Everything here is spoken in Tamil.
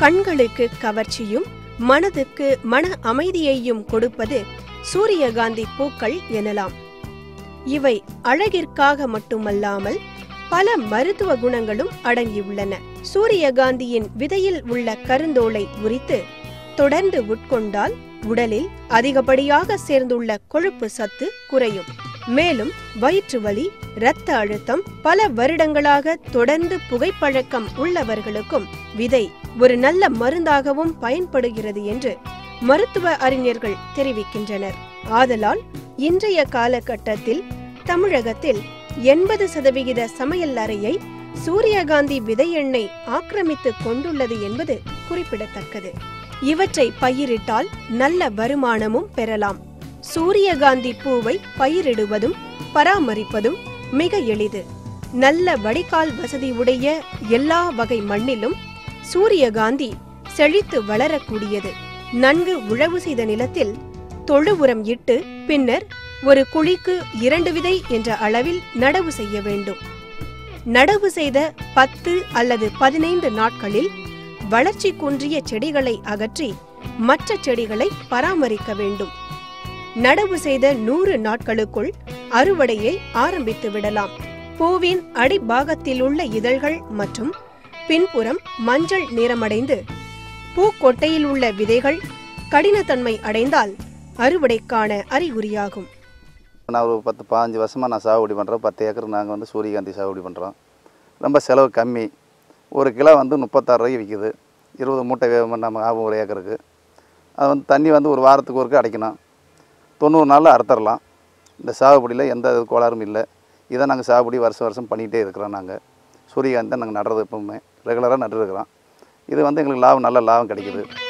கண்களுக்கு கவர்ச்சியும் மனதுக்கு மன அமைதியையும் கொடுப்பது சூரியகாந்தி பூக்கள் எனலாம் இவை அழகிற்காக மட்டுமல்லாமல் பல மருத்துவ குணங்களும் அடங்கியுள்ளன சூரியகாந்தியின் விதையில் உள்ள கருந்தோலை உரித்து தொடர்ந்து உட்கொண்டால் உடலில் அதிகப்படியாக சேர்ந்துள்ள கொழுப்பு சத்து குறையும் மேலும் வயிற்று வலி இரத்த அழுத்தம் பல வருடங்களாக தொடர்ந்து புகைப்பழக்கம் உள்ளவர்களுக்கும் விதை ஒரு நல்ல மருந்தாகவும் பயன்படுகிறது என்று மருத்துவ அறிஞர்கள் தெரிவிக்கின்றனர் ஆதலால் இன்றைய காலகட்டத்தில் தமிழகத்தில் எண்பது சதவிகித சமையல் அறையை சூரியகாந்தி விதை எண்ணெய் ஆக்கிரமித்துக் கொண்டுள்ளது என்பது குறிப்பிடத்தக்கது இவற்றை பயிரிட்டால் நல்ல வருமானமும் பெறலாம் சூரியகாந்தி பூவை பயிரிடுவதும் பராமரிப்பதும் மிக எளிது நல்ல வடிகால் வசதி உடைய எல்லா வகை மண்ணிலும் சூரியகாந்தி செழித்து வளரக்கூடியது நன்கு உழவு செய்த நிலத்தில் தொழு உரம் இட்டு பின்னர் ஒரு குழிக்கு இரண்டு விதை என்ற அளவில் நடவு செய்ய வேண்டும் நடவு செய்த பத்து அல்லது பதினைந்து நாட்களில் வளர்ச்சி குன்றிய செடிகளை அகற்றி மற்ற செடிகளை பராமரிக்க வேண்டும் நடவு செய்த நூறு நாட்களுக்குள் அறுவடையை ஆரம்பித்து விடலாம் பூவின் அடிபாகத்தில் உள்ள இதழ்கள் மற்றும் பின்புறம் மஞ்சள் நிறமடைந்து பூக்கொட்டையில் உள்ள விதைகள் கடினத்தன்மை அடைந்தால் அறுவடைக்கான அறிகுறியாகும் நான் ஒரு பத்து பாஞ்சு வருஷமாக நான் சாகுபடி பண்ணுறோம் பத்து ஏக்கர் நாங்கள் வந்து சூரியகாந்தி சாகுபடி பண்ணுறோம் ரொம்ப செலவு கம்மி ஒரு கிலோ வந்து முப்பத்தாறு ரூபாய்க்கு விற்கிது இருபது மூட்டை வே- நம்ம ஆகும் ஒரு ஏக்கருக்கு அது வந்து தண்ணி வந்து ஒரு வாரத்துக்கு ஒருக்க அடைக்கணும் தொண்ணூறு நாளில் அறுத்தரலாம் இந்த சாகுபடியில் எந்த கோளாறும் இல்லை இதை நாங்கள் சாகுபடி வருஷம் வருஷம் பண்ணிகிட்டே இருக்கிறோம் நாங்கள் சூரியகாந்தி தான் நாங்கள் நடுறது எப்பவுமே ரெகுலராக நட்டுருக்குறோம் இது வந்து எங்களுக்கு லாபம் நல்ல லாபம் கிடைக்குது